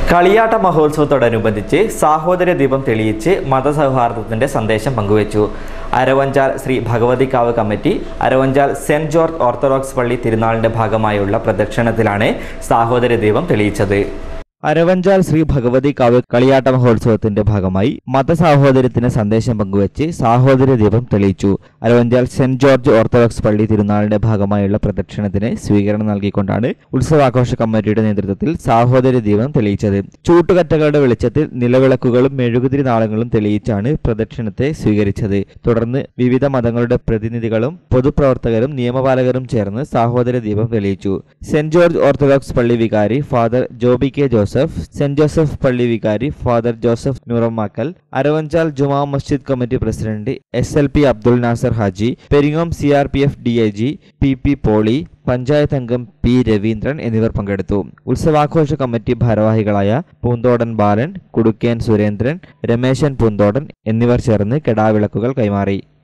കളിയാട്ട മഹോത്സവത്തോടനുബന്ധിച്ച് സാഹോദര്യ ദീപം തെളിയിച്ച് മതസൗഹാർദ്ദത്തിന്റെ സന്ദേശം പങ്കുവച്ചു അരവഞ്ചാൽ ശ്രീ ഭഗവതിക്കാവ് committee Aravanchal saint George Orthodox പള്ളി തിരുനാളിന്റെ ഭാഗമായുള്ള പ്രദക്ഷിണത്തിലാണ് സാഹോദര്യ ദീപം തെളിയിച്ചത് അരവഞ്ചാൽ ശ്രീ ഭഗവതി കാവ് കളിയാട്ട മഹോത്സവത്തിന്റെ ഭാഗമായി മതസാഹോദര്യത്തിന് സന്ദേശം പങ്കുവച്ച് സാഹോദര്യ ദീപം തെളിയിച്ചു അരവഞ്ചാൽ സെന്റ് ജോർജ് ഓർത്തഡോക്സ് പള്ളി തിരുനാളിന്റെ ഭാഗമായുള്ള പ്രദക്ഷിണത്തിന് സ്വീകരണം നൽകിക്കൊണ്ടാണ് ഉത്സവാഘോഷ കമ്മിറ്റിയുടെ നേതൃത്വത്തിൽ സാഹോദര്യ ദീപം തെളിയിച്ചത് ചൂട്ടുകറ്റകളുടെ വെളിച്ചത്തിൽ നിലവിളക്കുകളും മെഴുകുതിരി നാളങ്ങളും തെളിയിച്ചാണ് പ്രദക്ഷിണത്തെ സ്വീകരിച്ചത് തുടർന്ന് വിവിധ മതങ്ങളുടെ പ്രതിനിധികളും പൊതുപ്രവർത്തകരും നിയമപാലകരും ചേർന്ന് സാഹോദര്യ ദീപം തെളിയിച്ചു സെന്റ് ജോർജ് ഓർത്തഡോക്സ് പള്ളി വികാരി father Joby K Joseph saint Joseph പള്ളി വികാരി ഫാദർ ജോസഫ് നൂറമാക്കൽ അരവഞ്ചാൽ ജുമാ മസ്ജിദ് committee president S L P Abdul Nasar Haji Peringome C R P F D I G P P Poly panchayat അംഗം പി രവീന്ദ്രൻ എന്നിവർ പങ്കെടുത്തു ഉത്സവാഘോഷ കമ്മിറ്റി ഭാരവാഹികളായ പൂന്തോടൻ ബാലൻ കുടുക്കേൻ സുരേന്ദ്രൻ രമേശൻ പൂന്തോടൻ എന്നിവർ ചേർന്ന് കെടാവിളക്കുകൾ കൈമാറി